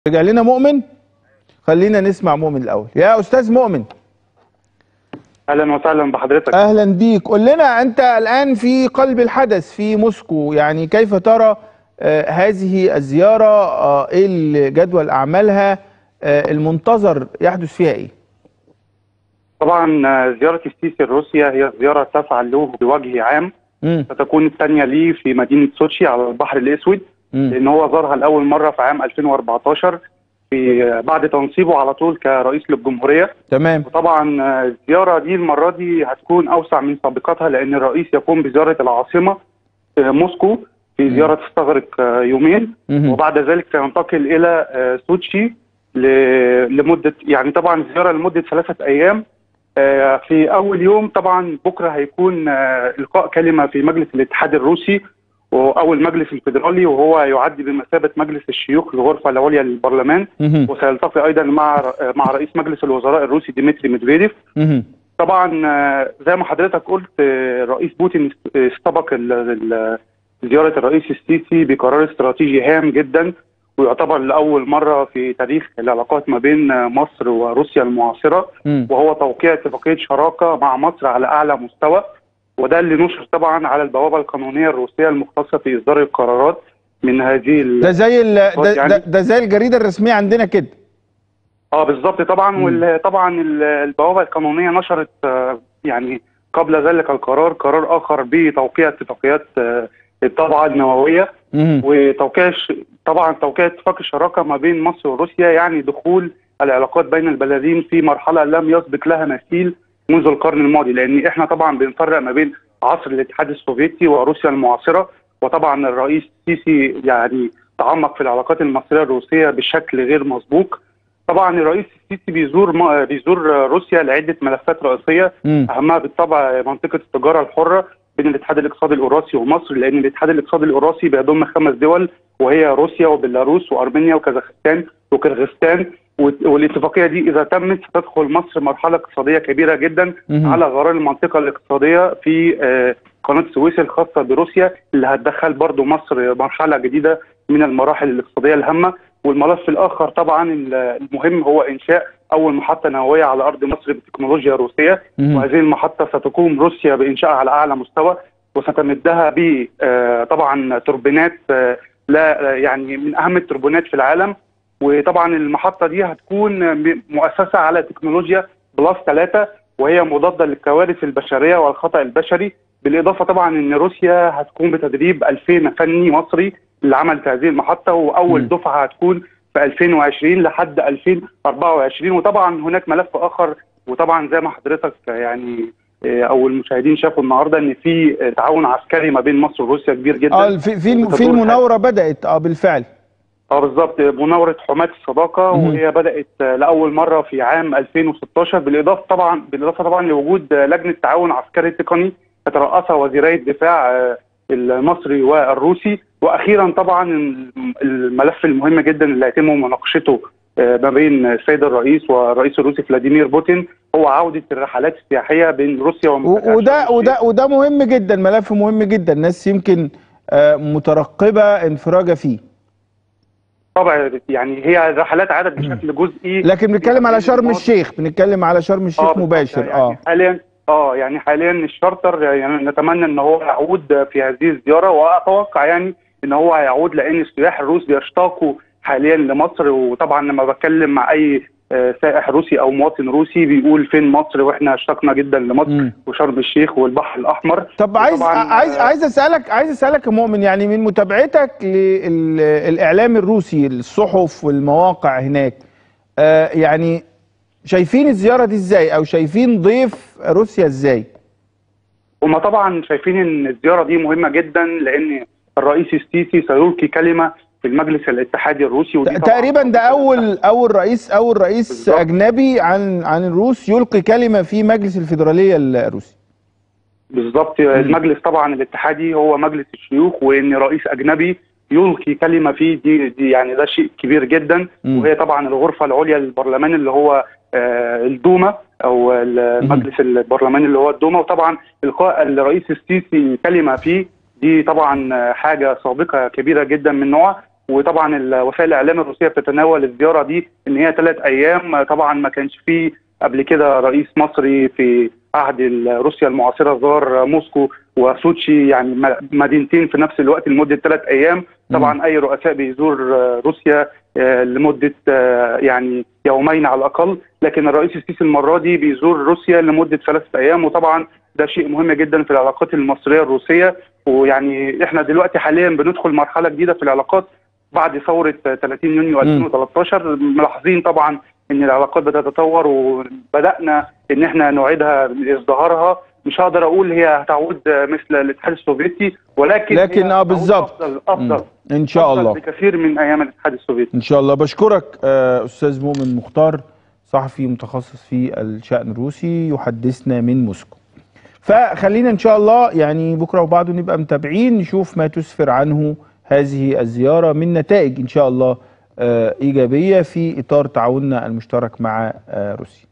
رجع لنا مؤمن خلينا نسمع مؤمن الاول يا استاذ مؤمن اهلا وسهلا بحضرتك اهلا بيك قول لنا انت الان في قلب الحدث في موسكو يعني كيف ترى آه هذه الزياره آه ايه جدول اعمالها آه المنتظر يحدث فيها ايه طبعا آه، زياره السيسي لروسيا هي زياره تسعى له بوجه عام مم. ستكون الثانيه ليه في مدينه سوتشي على البحر الاسود مم. لان هو زارها لاول مره في عام 2014 في آه، بعد تنصيبه على طول كرئيس للجمهوريه تمام وطبعا آه، الزياره دي المره دي هتكون اوسع من سابقتها لان الرئيس يقوم بزياره العاصمه آه، موسكو في مم. زياره تستغرق آه، يومين مم. وبعد ذلك سينتقل الى آه، سوتشي ل- لمده يعني طبعا زياره لمده ثلاثه ايام آه، في اول يوم طبعا بكره هيكون آه، القاء كلمه في مجلس الاتحاد الروسي او المجلس الفيدرالي وهو يعد بمثابه مجلس الشيوخ الغرفه العليا للبرلمان مم. وسيلتقي ايضا مع آه، مع رئيس مجلس الوزراء الروسي ديمتري ميدفيديف مم. طبعا آه، زي ما حضرتك قلت آه، رئيس بوتين است- استبق ال- ال- زياره الرئيس السيسي بقرار استراتيجي هام جدا ويعتبر لاول مره في تاريخ العلاقات ما بين آه، مصر وروسيا المعاصره مم. وهو توقيع اتفاقيه شراكه مع مصر على اعلى مستوى وده اللي نشر طبعا على البوابه القانونيه الروسيه المختصه في اصدار القرارات من هذه ال- ده زي ال... ده, يعني- ده, ده زي الجريده الرسميه عندنا كده اه بالظبط طبعا مم. وطبعا البوابه القانونيه نشرت آه، يعني قبل ذلك القرار قرار اخر بتوقيع اتفاقيات آه، الطابعه النوويه مم. وتوقيع ش- طبعا توقيع اتفاق الشراكه ما بين مصر وروسيا يعني دخول العلاقات بين البلدين في مرحله لم يسبق لها مثيل منذ القرن الماضي لان احنا طبعا بنفرق ما بين عصر الاتحاد السوفيتي وروسيا المعاصره وطبعا الرئيس السيسي يعني تعمق في العلاقات المصريه الروسيه بشكل غير مسبوق طبعا الرئيس السيسي بيزور ما- بيزور روسيا لعده ملفات رئيسيه مم. اهمها بالطبع منطقه التجاره الحره بين الاتحاد الاقتصادي الاوراسي ومصر لان الاتحاد الاقتصادي الاوراسي بيضم خمس دول وهي روسيا وبيلاروس وارمينيا وكازاخستان وكرغستان وال- والاتفاقيه دي اذا تمت ستدخل مصر مرحله اقتصاديه كبيره جدا مم. على غرار المنطقه الاقتصاديه في آه، قناه السويس الخاصه بروسيا اللي هتدخل برضو مصر مرحله جديده من المراحل الاقتصاديه الهامه والملف الاخر طبعا المهم هو انشاء اول محطه نوويه على ارض مصر بتكنولوجيا روسيه مم. وهذه المحطه ستقوم روسيا بانشائها على اعلى مستوى وستمدها ب آه، طبعا توربينات آه، لا آه، يعني من اهم التوربينات في العالم وطبعا المحطه دي هتكون م- مؤسسه على تكنولوجيا بلس 3 وهي مضاده للكوارث البشريه والخطا البشري بالاضافه طبعا ان روسيا هتقوم بتدريب 2000 فني مصري للعمل في هذه المحطه واول مم. دفعه هتكون في 2020 لحد 2024 وطبعا هناك ملف اخر وطبعا زي ما حضرتك يعني آه، او المشاهدين شافوا النهارده ان في آه، تعاون عسكري ما بين مصر وروسيا كبير جدا اه في في الم- في وتدور المناوره بدات اه بالفعل اه بالظبط مناوره حماة الصداقه مم. وهي بدات آه، لاول مره في عام 2016 بالاضافه طبعا بالاضافه طبعا لوجود آه، لجنه تعاون عسكري تقني تترأسها وزيري الدفاع آه، المصري والروسي واخيرا طبعا الم- الملف المهم جدا اللي هيتم مناقشته آه، ما بين السيد الرئيس والرئيس الروسي فلاديمير بوتين هو عوده الرحلات السياحيه بين روسيا و- ومنتجعات وده شرم الشيخ. وده وده مهم جدا ملف مهم جدا الناس يمكن آه، مترقبه انفراجه فيه طبعا يعني هي الرحلات عادت بشكل جزئي لكن بنتكلم على شرم الماضي. الشيخ بنتكلم على شرم الشيخ بالظبط. مباشر يعني اه حاليا اه يعني حاليا الشارتر يعني نتمنى ان هو يعود في هذه الزياره واتوقع يعني ان هو هيعود لان السياح الروس بيشتاقوا حاليا لمصر وطبعا لما بتكلم مع اي آه، سائح روسي او مواطن روسي بيقول فين مصر واحنا اشتقنا جدا لمصر مم. وشرم الشيخ والبحر الاحمر طب عايز وطبعاً، عايز آه، عايز اسالك عايز اسالك يا مؤمن يعني من متابعتك للاعلام الروسي الصحف والمواقع هناك آه يعني شايفين الزياره دي ازاي او شايفين ضيف روسيا ازاي هما طبعا شايفين ان الزياره دي مهمه جدا لان الرئيس السيسي سيلقي كلمه في المجلس الاتحادي الروسي ودي طبعاً تقريبا ده اول اول رئيس اول رئيس بالظبط. اجنبي عن عن الروس يلقي كلمه في مجلس الفيدراليه الروسي بالظبط المجلس طبعا الاتحادي هو مجلس الشيوخ وان رئيس اجنبي يلقي كلمه فيه دي, دي يعني ده شيء كبير جدا مم. وهي طبعا الغرفه العليا للبرلمان اللي هو آه الدوما او المجلس البرلماني اللي هو الدوما وطبعا القاء الرئيس السيسي كلمه فيه دي طبعا حاجه سابقه كبيره جدا من نوعها وطبعا ال- وسائل الاعلام الروسيه بتتناول الزياره دي ان هي ثلاث ايام طبعا ما كانش فيه قبل كده رئيس مصري في عهد ال- روسيا المعاصره زار موسكو وسوتشي يعني م- مدينتين في نفس الوقت لمده ثلاث ايام طبعا اي رؤساء بيزور آه، روسيا آه، لمده آه، يعني يومين على الاقل لكن الرئيس السيسي المره دي بيزور روسيا لمده ثلاث ايام وطبعا ده شيء مهم جدا في العلاقات المصريه الروسيه ويعني احنا دلوقتي حاليا بندخل مرحله جديده في العلاقات بعد ثوره 30 يونيو 2013 ملاحظين طبعا ان العلاقات بتتطور وبدانا ان احنا نعيدها لازدهارها مش هقدر اقول هي هتعود مثل الاتحاد السوفيتي ولكن لكن هي اه هتعود بالظبط افضل افضل مم. ان شاء أفضل الله بكثير من ايام الاتحاد السوفيتي ان شاء الله بشكرك آه، استاذ مؤمن مختار صحفي متخصص في الشأن الروسي يحدثنا من موسكو فخلينا ان شاء الله يعني بكره وبعده نبقى متابعين نشوف ما تسفر عنه هذه الزياره من نتائج ان شاء الله آه، ايجابيه في اطار تعاوننا المشترك مع آه، روسيا